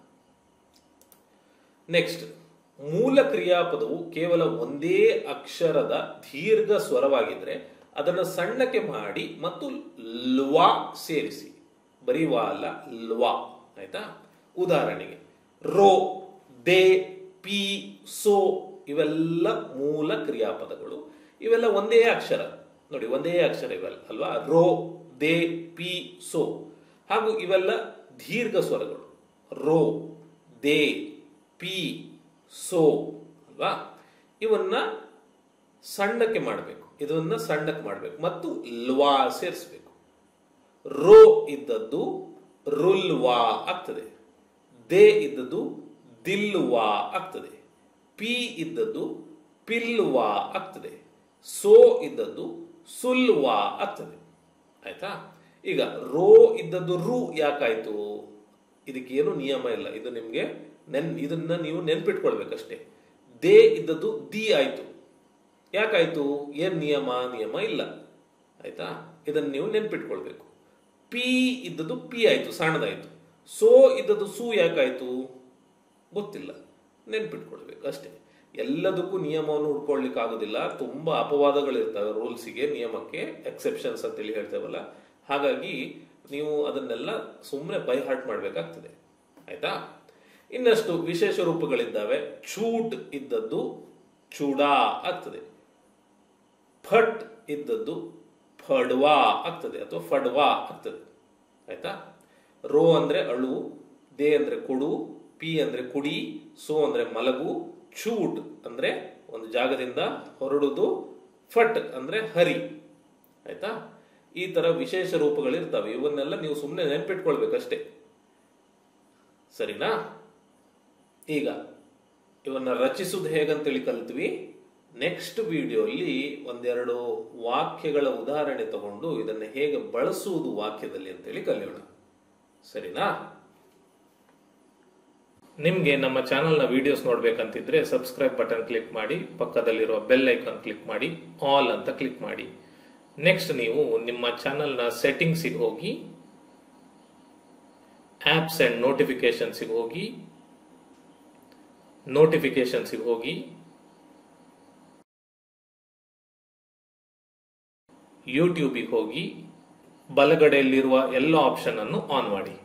ನೆಕ್ಸ್ಟ್ ಮೂಲ ಕ್ರಿಯಾಪದವು ಕೇವಲ ಒಂದೇ ಅಕ್ಷರದ ದೀರ್ಘ ಸ್ವರವಾಗಿದ್ರೆ ಅದನ್ನು ಸಣ್ಣಕ್ಕೆ ಮಾಡಿ ಮತ್ತು ಲ್ವಾ ಸೇರಿಸಿ ಬರೀ ವಾ ಅಲ್ಲ ಲ್ವಾ ಆಯ್ತಾ ಉದಾಹರಣೆಗೆ ರೋ ದೇ ಪಿ ಸೋ ಇವೆಲ್ಲ ಮೂಲ ಕ್ರಿಯಾಪದಗಳು ಇವೆಲ್ಲ ಒಂದೇ ಅಕ್ಷರ ನೋಡಿ ಒಂದೇ ಅಕ್ಷರ ಇವೆಲ್ಲ ಅಲ್ವಾ ರೋ ದೇ ಪಿ ಸೋ ಹಾಗೂ ಇವೆಲ್ಲ ದೀರ್ಘ ಸ್ವರಗಳು ರೋ ದೇ ಪಿ ಸೋ ಅಲ್ವಾ ಇವನ್ನ ಸಣ್ಣಕ್ಕೆ ಮಾಡಬೇಕು ಇದನ್ನ ಸಣ್ಣಕ್ಕೆ ಮಾಡಬೇಕು ಮತ್ತು ಲ್ವಾ ಸೇರಿಸಬೇಕು ರೋ ಇದ್ದದ್ದು ರುಲ್ವಾ ಆಗ್ತದೆ ದೇ ಇದ್ದದ್ದು ದಿಲ್ವಾ ಆಗ್ತದೆ ಪಿ ಇದ್ದದ್ದು ಪಿಲ್ವಾ ಆಗ್ತದೆ ಸೋ ಇದ್ದದ್ದು ಸುಲ್ವಾ ಆಗ್ತದೆ ಆಯ್ತಾ ಈಗ ರೋ ಇದ್ದದ್ದು ರು ಯಾಕಾಯ್ತು ಇದಕ್ಕೇನು ನಿಯಮ ಇಲ್ಲ ಇದು ನಿಮ್ಗೆ ನೆನ್ ಇದನ್ನ ನೀವು ನೆನ್ಪಿಟ್ಕೊಳ್ಬೇಕಷ್ಟೇ ದೇ ಇದ್ದದ್ದು ದಿ ಆಯ್ತು ಯಾಕಾಯ್ತು ಏನ್ ನಿಯಮ ನಿಯಮ ಇಲ್ಲ ಆಯ್ತಾ ಇದನ್ನ ನೀವು ನೆನ್ಪಿಟ್ಕೊಳ್ಬೇಕು ಪಿ ಇದ್ದದ್ದು ಪಿ ಆಯ್ತು ಸಣ್ಣದಾಯ್ತು ಸೋ ಇದ್ದದ್ದು ಸು ಯಾಕಾಯ್ತು ಗೊತ್ತಿಲ್ಲ ನೆನ್ಪಿಟ್ಕೊಳ್ಬೇಕು ಅಷ್ಟೇ ಎಲ್ಲದಕ್ಕೂ ನಿಯಮವನ್ನು ಹುಡ್ಕೊಳ್ಲಿಕ್ಕೆ ಆಗೋದಿಲ್ಲ ತುಂಬಾ ಅಪವಾದಗಳಿರ್ತವೆ ರೂಲ್ಸಿಗೆ ನಿಯಮಕ್ಕೆ ಎಕ್ಸೆಪ್ಷನ್ಸ್ ಅಂತೇಳಿ ಹೇಳ್ತೇವಲ್ಲ ಹಾಗಾಗಿ ನೀವು ಅದನ್ನೆಲ್ಲ ಸುಮ್ಮನೆ ಬೈ ಹಾರ್ಟ್ ಮಾಡಬೇಕಾಗ್ತದೆ ಆಯ್ತಾ ಇನ್ನಷ್ಟು ವಿಶೇಷ ರೂಪಗಳಿದ್ದಾವೆ ಚೂಟ್ ಇದ್ದದ್ದು ಚೂಡಾ ಆಗ್ತದೆ ಫಟ್ ಇದ್ದದ್ದು ಫಡ್ವಾ ಆಗ್ತದೆ ಅಥವಾ ಫಡ್ವಾ ಆಗ್ತದೆ ಆಯ್ತಾ ರೋ ಅಂದ್ರೆ ಅಳು ದೇ ಅಂದ್ರೆ ಕೊಡು ಪಿ ಅಂದ್ರೆ ಕುಡಿ ಸೋ ಅಂದ್ರೆ ಮಲಗು ಚೂಟ್ ಅಂದ್ರೆ ಒಂದು ಜಾಗದಿಂದ ಹೊರಡುದು ಫಟ್ ಅಂದ್ರೆ ಹರಿ ಆಯ್ತಾ ಈ ತರ ವಿಶೇಷ ರೂಪಗಳಿರ್ತವೆ ಇವನ್ನೆಲ್ಲ ನೀವು ಸುಮ್ಮನೆ ನೆನ್ಪಿಟ್ಕೊಳ್ಬೇಕಷ್ಟೇ ಸರಿನಾ ಈಗ ಇವನ್ನ ರಚಿಸುವುದು ಹೇಗಂತೇಳಿ ಕಲ್ತ್ವಿ ನೆಕ್ಸ್ಟ್ ವಿಡಿಯೋಲಿ ಒಂದೆರಡು ವಾಕ್ಯಗಳ ಉದಾಹರಣೆ ತಗೊಂಡು ಇದನ್ನ ಹೇಗೆ ಬಳಸುವುದು ವಾಕ್ಯದಲ್ಲಿ ಅಂತೇಳಿ ಕಲಿಯೋಣ ಸರಿನಾ ನಿಮ್ಗೆ ನಮ್ಮ ಚಾನೆಲ್ನ ವಿಡಿಯೋಸ್ ನೋಡ್ಬೇಕಂತಿದ್ರೆ ಸಬ್ಸ್ಕ್ರೈಬ್ ಬಟನ್ ಕ್ಲಿಕ್ ಮಾಡಿ ಪಕ್ಕದಲ್ಲಿರುವ ಬೆಲ್ ಐಕಾನ್ ಕ್ಲಿಕ್ ಮಾಡಿ ಆಲ್ ಅಂತ ಕ್ಲಿಕ್ ಮಾಡಿ ನೆಕ್ಸ್ಟ್ ನೀವು ನಿಮ್ಮ ಚಾನೆಲ್ನ ಸೆಟ್ಟಿಂಗ್ಸಿಗೆ ಹೋಗಿ ಆಪ್ಸ್ ಅಂಡ್ ನೋಟಿಫಿಕೇಶನ್ಸಿಗೆ ಹೋಗಿ ನೋಟಿಫಿಕೇಶನ್ಸಿಗೆ ಹೋಗಿ ಯೂಟ್ಯೂಬಿಗೆ ಹೋಗಿ ಬಲಗಡೆಯಲ್ಲಿರುವ ಎಲ್ಲ ಆಪ್ಷನ್ ಅನ್ನು ಆನ್ ಮಾಡಿ